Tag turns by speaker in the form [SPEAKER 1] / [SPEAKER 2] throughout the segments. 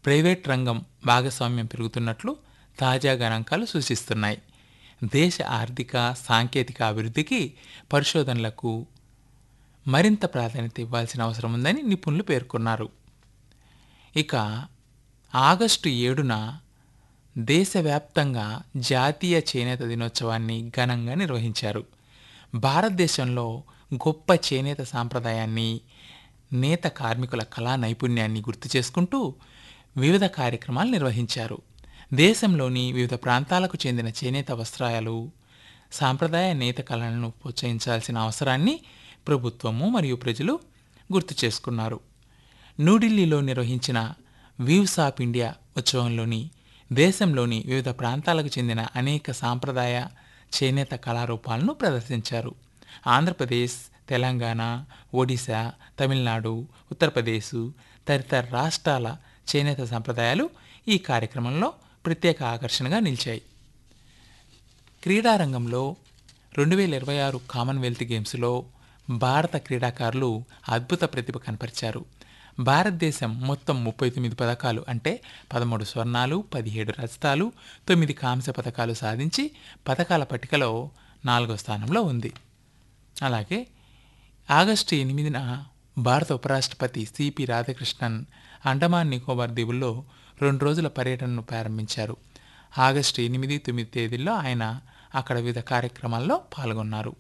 [SPEAKER 1] private రంగం భాగస్వామ్యం పెరుగుతున్నట్లు తాజా గణాంకాలు సూచిస్తున్నాయి దేశ ఆర్థిక సాంకేతిక అభివృద్ధికి పరిశోధనలకు మరింత ప్రాధాన్యత ఇవ్వాల్సిన అవసరం ఉందని నిపుణులు పేర్కొన్నారు ఇక ఆగస్టు ఏడున దేశవ్యాప్తంగా జాతీయ చేనేత దినోత్సవాన్ని ఘనంగా నిర్వహించారు భారతదేశంలో గొప్ప చేనేత సాంప్రదాయాన్ని నేత కార్మికుల కళా నైపుణ్యాన్ని గుర్తు చేసుకుంటూ వివిధ కార్యక్రమాలు నిర్వహించారు దేశంలోని వివిధ ప్రాంతాలకు చెందిన చేనేత వస్త్రాలు సాంప్రదాయ నేత కళలను ప్రోత్సహించాల్సిన అవసరాన్ని ప్రభుత్వము మరియు ప్రజలు గుర్తు చేసుకున్నారు న్యూఢిల్లీలో నిర్వహించిన వీవ్స్ ఆఫ్ ఇండియా ఉత్సవంలోని దేశంలోని వివిధ ప్రాంతాలకు చెందిన అనేక సాంప్రదాయ చేనేత కళారూపాలను ప్రదర్శించారు ఆంధ్రప్రదేశ్ తెలంగాణ ఒడిశా తమిళనాడు ఉత్తరప్రదేశ్ తదితర రాష్ట్రాల చేనేత సంప్రదాయాలు ఈ కార్యక్రమంలో ప్రత్యేక ఆకర్షణగా నిలిచాయి క్రీడారంగంలో రెండు వేల ఇరవై ఆరు కామన్వెల్త్ గేమ్స్లో భారత క్రీడాకారులు అద్భుత ప్రతిభ కనపరిచారు భారతదేశం మొత్తం ముప్పై తొమ్మిది పథకాలు అంటే పదమూడు స్వర్ణాలు పదిహేడు రజతాలు తొమ్మిది కాంస్య పథకాలు సాధించి పథకాల పట్టికలో నాలుగో స్థానంలో ఉంది అలాగే ఆగస్టు ఎనిమిదిన భారత ఉపరాష్ట్రపతి సిపి రాధాకృష్ణన్ అండమాన్ నికోబార్ దీవుల్లో రెండు రోజుల పర్యటనను ప్రారంభించారు ఆగస్టు ఎనిమిది తొమ్మిది తేదీల్లో ఆయన అక్కడ వివిధ కార్యక్రమాల్లో పాల్గొన్నారు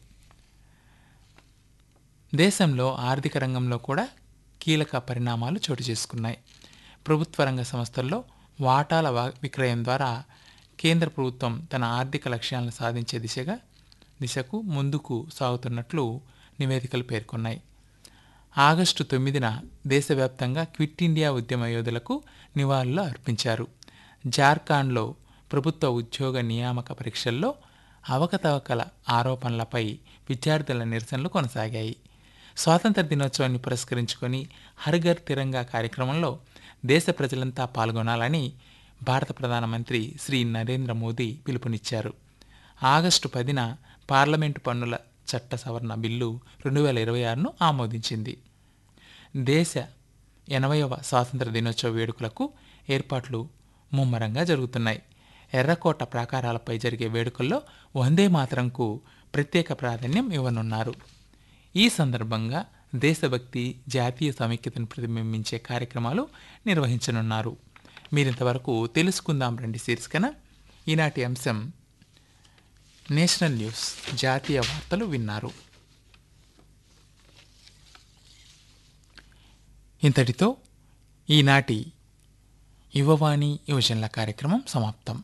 [SPEAKER 1] దేశంలో ఆర్థిక రంగంలో కూడా కీలక పరిణామాలు చోటు చేసుకున్నాయి ప్రభుత్వ రంగ సంస్థల్లో వాటాల వా- విక్రయం ద్వారా కేంద్ర ప్రభుత్వం తన ఆర్థిక లక్ష్యాలను సాధించే దిశగా దిశకు ముందుకు సాగుతున్నట్లు నివేదికలు పేర్కొన్నాయి ఆగస్టు తొమ్మిదిన దేశవ్యాప్తంగా క్విట్ ఇండియా ఉద్యమ యోధులకు నివాళులు అర్పించారు జార్ఖండ్లో ప్రభుత్వ ఉద్యోగ నియామక పరీక్షల్లో అవకతవకల ఆరోపణలపై విద్యార్థుల నిరసనలు కొనసాగాయి స్వాతంత్ర దినోత్సవాన్ని పురస్కరించుకొని హర్ఘర్ తిరంగా కార్యక్రమంలో దేశ ప్రజలంతా పాల్గొనాలని భారత ప్రధానమంత్రి శ్రీ నరేంద్ర మోదీ పిలుపునిచ్చారు ఆగస్టు పదిన పార్లమెంటు పన్నుల చట్ట సవరణ బిల్లు రెండు వేల ఇరవై ఆరును ఆమోదించింది దేశ ఎనభైవ స్వాతంత్ర దినోత్సవ వేడుకలకు ఏర్పాట్లు ముమ్మరంగా జరుగుతున్నాయి ఎర్రకోట ప్రాకారాలపై జరిగే వేడుకల్లో వందే మాతరంకు ప్రత్యేక ప్రాధాన్యం ఇవ్వనున్నారు ఈ సందర్భంగా దేశభక్తి జాతీయ సమైక్యతను ప్రతిబింబించే కార్యక్రమాలు నిర్వహించనున్నారు మీరింతవరకు తెలుసుకుందాం రండి శీర్షికన ఈనాటి అంశం నేషనల్ న్యూస్ జాతీయ వార్తలు విన్నారు ఇంతటితో ఈనాటి యువవాణి యువజనుల కార్యక్రమం సమాప్తం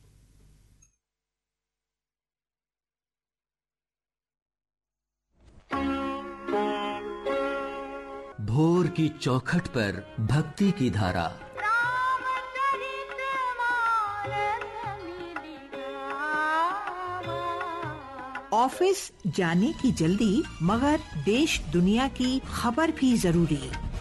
[SPEAKER 2] भोर की चौखट पर भक्ति की धारा
[SPEAKER 3] ऑफिस जाने की जल्दी मगर देश दुनिया की खबर भी जरूरी